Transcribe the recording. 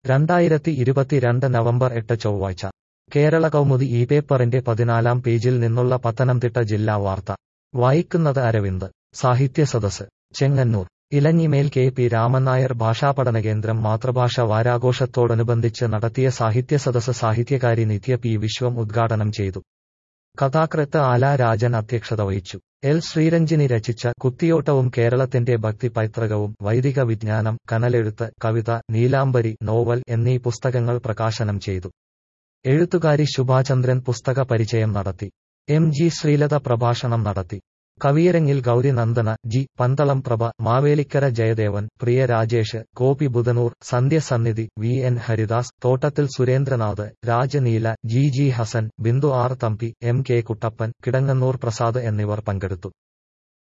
രണ്ടായിരത്തി ഇരുപത്തിരണ്ട് നവംബർ എട്ട് ചൊവ്വാഴ്ച കേരള കൗമുദി ഈ പേപ്പറിന്റെ പതിനാലാം പേജിൽ നിന്നുള്ള പത്തനംതിട്ട ജില്ലാ വാർത്ത വായിക്കുന്നത് അരവിന്ദ് സാഹിത്യ സദസ് ചെങ്ങന്നൂർ ഇലഞ്ഞിമേൽ കെ പി രാമൻ നായർ ഭാഷാപഠന കേന്ദ്രം മാതൃഭാഷ വാരാഘോഷത്തോടനുബന്ധിച്ച് നടത്തിയ സാഹിത്യ സദസ് സാഹിത്യകാരി നിത്യ പി വിശ്വം ഉദ്ഘാടനം ചെയ്തു കഥാകൃത്ത് ആല രാജൻ അധ്യക്ഷത വഹിച്ചു എൽ ശ്രീരഞ്ജിനി രചിച്ച കുത്തിയോട്ടവും കേരളത്തിന്റെ ഭക്തി പൈതൃകവും വൈദിക വിജ്ഞാനം കനലെഴുത്ത് കവിത നീലാംബരി നോവൽ എന്നീ പുസ്തകങ്ങൾ പ്രകാശനം ചെയ്തു എഴുത്തുകാരി ശുഭാചന്ദ്രൻ പുസ്തക പരിചയം നടത്തി എം ജി ശ്രീലത പ്രഭാഷണം നടത്തി കവിയരങ്ങിൽ Gowri Nandana G Pandalam Prabha Mavelikkara Jayadevan Priya Rajesh Gopi Budhanoor Sandhya Sannidhi V N Haridas Thottathil Surendranath Rajaneela G G Hassan Bindu R Thampi M K Kuttappan Kidangannur Prasad എന്നിവർ പങ്കെടുത്തു